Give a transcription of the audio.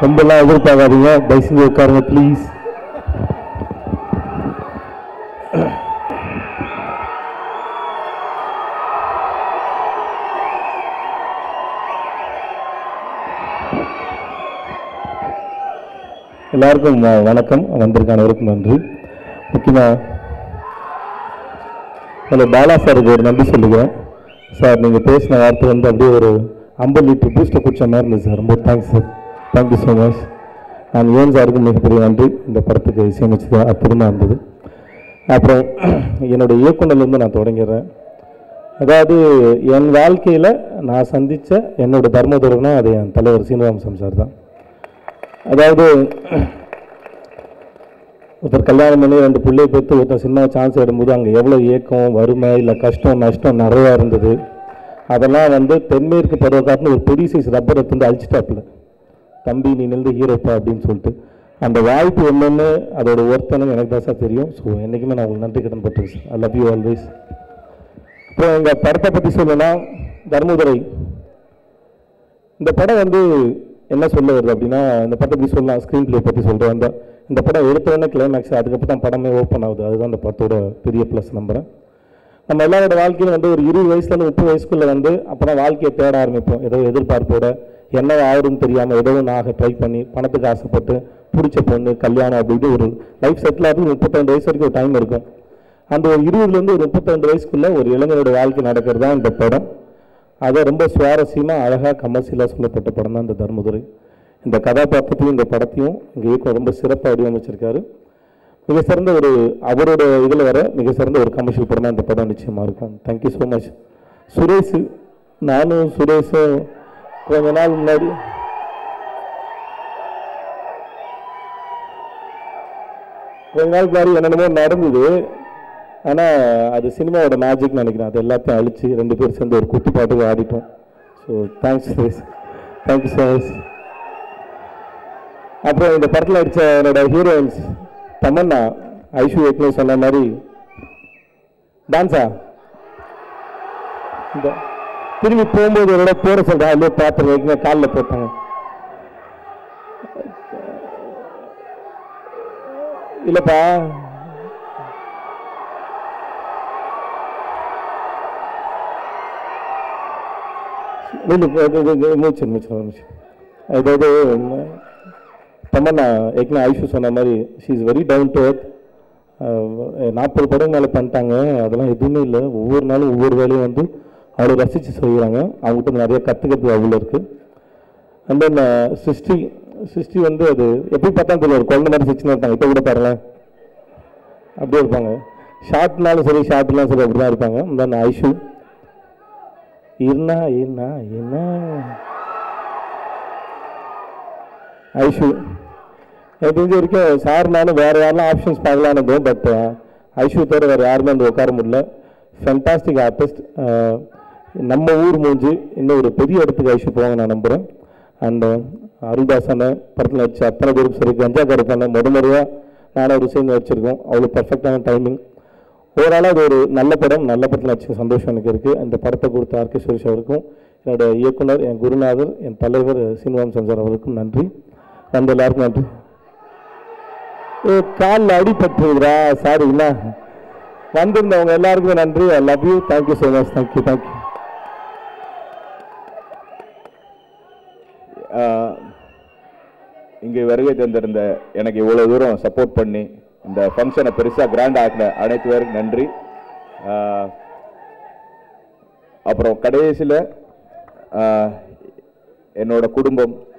ரொம்பலாம் எதிர்பார்க்காதீங்க தயவு செஞ்சு உட்காருங்க ப்ளீஸ் எல்லாருக்கும் வ- வணக்கம் வந்திருக்க அனைவருக்கும் நன்றி முக்கியமாக ஹலோ பாலா சாருக்கு ஒரு நன்றி சொல்லுகிறேன் சார் நீங்கள் பேசின வார்த்தை வந்து அப்படியே ஒரு ஐம்பது லிட்டர் பூஸ்ட்டை குடிச்ச மாதிரி இருந்தது சார் ரொம்ப thanks sir thank you so much நான் ஏன் சாருக்கும் மிகப்பெரிய நன்றி இந்த படத்துக்கு இசையமைச்சது அற்புதமாக இருந்தது அப்புறம் என்னோட இயக்குனர்லேருந்து நான் தொடங்கிடுறேன் அதாவது என் வாழ்க்கையில் நான் சந்தித்த என்னோட தர்மதுரனா அது என் தலைவர் சீனிவாசம் சார் தான் அதாவது ஒருத்தர் கல்யாணம் பண்ணி ரெண்டு பிள்ளையை பெற்று ஒருத்தர் சினிமா சான்ஸ் எடுக்கும்போது அங்கே எவ்வளோ ஏக்கம் வறுமை இல்லை கஷ்டம் நஷ்டம் நிறையா இருந்தது அதெல்லாம் வந்து தென்மேற்கு பருவக்காட்டுன்னு ஒரு பெரிய சைஸ் ரப்பர் எடுத்து வந்து அழிச்சிட்டாப்புல தம்பி நீ நின்று ஹீரோப்பா அப்படின்னு சொல்லிட்டு அந்த வாய்ப்பு என்னன்னு அதோட ஒருத்தனும் எனக்கு தான் சார் தெரியும் ஸோ என்றைக்குமே நான் உங்களுக்கு நன்றி கடன் பட்டிருக்கேன் sir I love you always அப்புறம் எங்கள் படத்தை பற்றி சொல்லணும்னா தர்மதுரை இந்த படம் வந்து என்ன சொல்ல வருது அப்படின்னா இந்த படத்தை பற்றி சொல்லலாம் ஸ்க்ரீன் ப்ளே பற்றி சொல்கிறேன் அந்த இந்த படம் எடுத்த உடனே கிளைமேக்ஸ் அதுக்கப்புறம் தான் படமே ஓப்பன் ஆகுது அதுதான் இந்த படத்தோட பெரிய ப்ளஸ் நம்புறேன் நம்ம எல்லாரோட வாழ்க்கையில வந்து ஒரு இருபது வயசுலேருந்து முப்பது வயசுக்குள்ள வந்து அப்புறம் வாழ்க்கையை தேட ஆரம்பிப்போம் ஏதோ எதிர்பார்ப்போட என்ன ஆகுதுன்னு தெரியாமல் ஏதோ ஒன்று ஆக ட்ரை பண்ணி பணத்துக்கு ஆசைப்பட்டு பிடிச்ச பொண்ணு கல்யாணம் அப்படின்னு ஒரு லைஃப் செட்டில் ஆகிறது முப்பத்திரெண்டு வயசு வரைக்கும் ஒரு டைம் இருக்கும் அந்த ஒரு இருபதுலேருந்து ஒரு முப்பத்திரெண்டு வயசுக்குள்ள ஒரு இளைஞரோட வாழ்க்கை நடக்கிறது தான் இந்த படம் அதை ரொம்ப சுவாரஸ்யமாக அழகாக கமர்ஷியலாக சொல்லப்பட்ட படம் தான் இந்த தர்மதுரை இந்த கதாபாத்திரத்தையும் இந்த படத்தையும் இங்கே இயக்கம் ரொம்ப சிறப்பாக வடிவமைச்சிருக்காரு மிக சிறந்த ஒரு அவரோட இதில் வர மிக சிறந்த ஒரு கமர்ஷியல் படம் தான் இந்த படம் நிச்சயமாக இருக்கும் தேங்க்யூ ஸோ மச் சுரேஷ் நானும் சுரேஷும் கொஞ்ச நாள் முன்னாடி கொஞ்ச நாள் முன்னாடி என்னென்னமோ நடந்தது ஆனால் அது சினிமாவோட மேஜிக் நினைக்கிறேன் அது எல்லாத்தையும் அழிச்சு ரெண்டு பேரும் சேர்ந்து ஒரு குட்டி பாட்டுக்கு ஆடிட்டோம் so thanks Suresh thank you so much அப்புறம் இந்த படத்தில் நடித்த என்னோட ஹீரோயின்ஸ் தமன்னா ஐஷு ஏற்கனவே சொன்ன மாதிரி டான்ஸா இந்த திரும்பி போகும்போது என்னோட போட சொல்கிறேன் அதிலே பார்த்துருங்க ஏற்கனவே காலில் போட்டாங்க இல்லைப்பா நில்லு, இது, இது, இது, மூச்சு மூச்சு மூச்சு அதாவது தமன்னா ஏற்கனவே ஐஷு சொன்ன மாதிரி she is very down to earth நாற்பது படம் மேலே பண்ணிட்டாங்க அதெல்லாம் எதுவுமே இல்லை ஒவ்வொரு நாளும் ஒவ்வொரு வேலையும் வந்து அவ்வளோ ரசித்து செய்கிறாங்க அவங்ககிட்ட நிறைய கற்றுக்கிறது அவ்வளோ இருக்குது அண்ட் தென் சிருஷ்டி சிருஷ்டி வந்து அது எப்படி பார்த்தாலும் தெரியல ஒரு குழந்தை மாதிரி சிரிச்சுன்னு இருப்பாங்க இப்போ கூட பாருங்களேன் அப்படியே இருப்பாங்க ஷார்ட்னாலும் சரி ஷார்ட்லாம் சரி அப்படி தான் இருப்பாங்க தென் ஐஷு என்ன என்ன என்ன ஐஷு எனக்கு தெரிஞ்ச வரைக்கும் சார்னாலும் வேறு யாரெல்லாம் ஆப்ஷன்ஸ் பார்க்கலான்னு பட் ஐஷு தவிர வேறு யாருமே வந்து உட்கார முடியல ஃபென்டாஸ்டிக் ஆர்டிஸ்ட் நம்ம ஊர் மூஞ்சி இன்னும் ஒரு பெரிய இடத்துக்கு ஐஷு போவாங்க நான் நம்புகிறேன் அண்ட் அருள்தாசனை படத்தில் நடிச்ச அத்தனை பேரும் சரி கஞ்சா கருப்பான முத முறையாக நானும் ஒரு சேர்ந்து நடிச்சிருக்கோம் அவ்வளோ பர்ஃபெக்டான டைமிங் ஓவராலாக அது ஒரு நல்ல படம் நல்ல படத்தில் நடிச்ச சந்தோஷம் எனக்கு இருக்குது இந்த படத்தை கொடுத்த ஆர்கே சுரேஷ் அவருக்கும் என்னோட இயக்குனர் என் குருநாதர் என் தலைவர் சீனிவாசன் சஞ்சார் அவருக்கும் நன்றி வந்த எல்லாருக்கும் நன்றி ஏ காலில் அடிபட்டுருக்குறா சாரி என்ன வந்திருந்தவங்க எல்லாருக்குமே நன்றி I love you thank you so much thank you thank you இங்கே வருகை தந்திருந்த எனக்கு இவ்வளோ தூரம் சப்போர்ட் பண்ணி இந்த ஃபங்க்ஷனை பெருசாக கிராண்ட் ஆக்கின அனைத்து பேருக்கும் நன்றி ஆஹ், அப்புறம் கடைசியில் என்னோட குடும்பம்